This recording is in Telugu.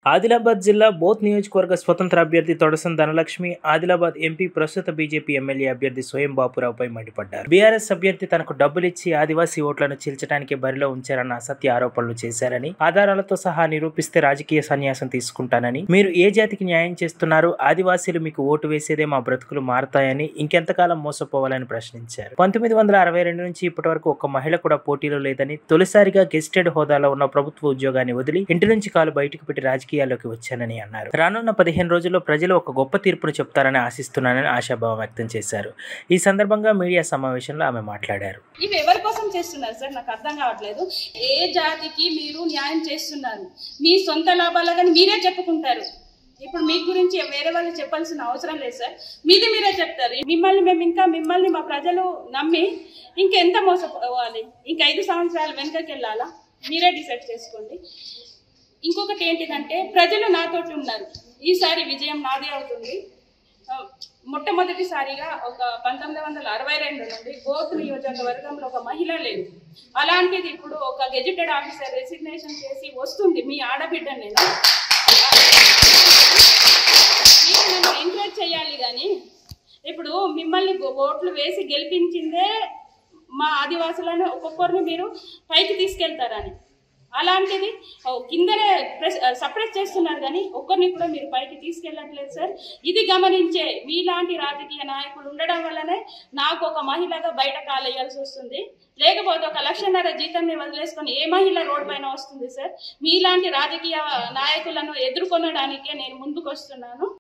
ఆదిలాబాద్ జిల్లా బోత్ నియోజకవర్గ స్వతంత్ర అభ్యర్థి తొడసం ధనలక్ష్మి ఆదిలాబాద్ ఎంపీ ప్రస్తుత బీజేపీ ఎమ్మెల్యే అభ్యర్థి స్వయం బాపురావుపై మండిపడ్డారు బీఆర్ఎస్ అభ్యర్థి తనకు డబ్బులిచ్చి ఆదివాసీ ఓట్లను చీల్చడానికి బరిలో ఉంచారన్న అసత్య ఆరోపణలు చేశారని ఆధారాలతో సహా నిరూపిస్తే రాజకీయ సన్యాసం తీసుకుంటానని మీరు ఏ జాతికి న్యాయం చేస్తున్నారు ఆదివాసీలు మీకు ఓటు వేసేదే మా బ్రతుకులు మారతాయని ఇంకెంతకాలం మోసపోవాలని ప్రశ్నించారు పంతొమ్మిది వందల అరవై రెండు నుంచి ఇప్పటి వరకు ఒక్క మహిళ కూడా పోటీలో లేదని తొలిసారిగా గెస్టెడ్ హోదాలో ఉన్న ప్రభుత్వ ఉద్యోగాన్ని వదిలి ఇంటి నుంచి కాలు బయటకు పెట్టి రాజకీయాల్లోకి వచ్చానని అన్నారు రానున్న పదిహేను రోజుల్లో ప్రజలు ఒక గొప్ప తీర్పును చెప్తారని ఆశిస్తున్నానని ఆశాభావం వ్యక్తం చేశారు ఈ సందర్భంగా మీడియా సమావేశంలో ఆమె మాట్లాడారు ఇవి ఎవరి కోసం చేస్తున్నారు సార్ నాకు అర్థం కావట్లేదు ఏ జాతికి మీరు న్యాయం చేస్తున్నారు మీ సొంత లాభాలని మీరే చెప్పుకుంటారు ఇప్పుడు మీ గురించి వేరే వాళ్ళు చెప్పాల్సిన అవసరం లేదు సార్ మీది మీరే చెప్తారు మిమ్మల్ని మేము ఇంకా మిమ్మల్ని మా ప్రజలు నమ్మి ఇంకెంత మోసపోవాలి ఇంకా ఐదు సంవత్సరాలు వెనకకి వెళ్ళాలా మీరే డిసైడ్ చేసుకోండి ఇంకొకటి ఏంటిదంటే ప్రజలు నాతోటి ఉన్నారు ఈసారి విజయం నాదే అవుతుంది ఆ, మొట్టమొదటిసారిగా ఒక పంతొమ్మిది వందల అరవై రెండు నుండి గోతు నియోజకవర్గంలో ఒక మహిళ లేదు అలాంటిది ఇప్పుడు ఒక గెజిటెడ్ ఆఫీసర్ రెసిగ్నేషన్ చేసి వస్తుంది మీ ఆడబిడ్డ నేను మీరు నన్ను ఎంకరేజ్ చేయాలి కానీ ఇప్పుడు మిమ్మల్ని గో- ఓట్లు వేసి గెలిపించిందే మా ఆదివాసులను ఒక్కొక్కరిని మీరు పైకి తీసుకెళ్తారని అలాంటిది ఓ కిందనే ప్రెస్ సపరేట్ చేస్తున్నారు కానీ ఒక్కరిని కూడా మీరు పైకి తీసుకెళ్ళట్లేదు సార్ ఇది గమనించే మీలాంటి రాజకీయ నాయకులు ఉండడం వల్లనే నాకు ఒక మహిళగా బయట కాలేయాల్సి వస్తుంది లేకపోతే ఒక లక్షన్నర జీతంని వదిలేసుకొని ఏ మహిళ రోడ్ పైన వస్తుంది సార్ మీలాంటి రాజకీయ నాయకులను ఎదుర్కొనడానికే నేను ముందుకు వస్తున్నాను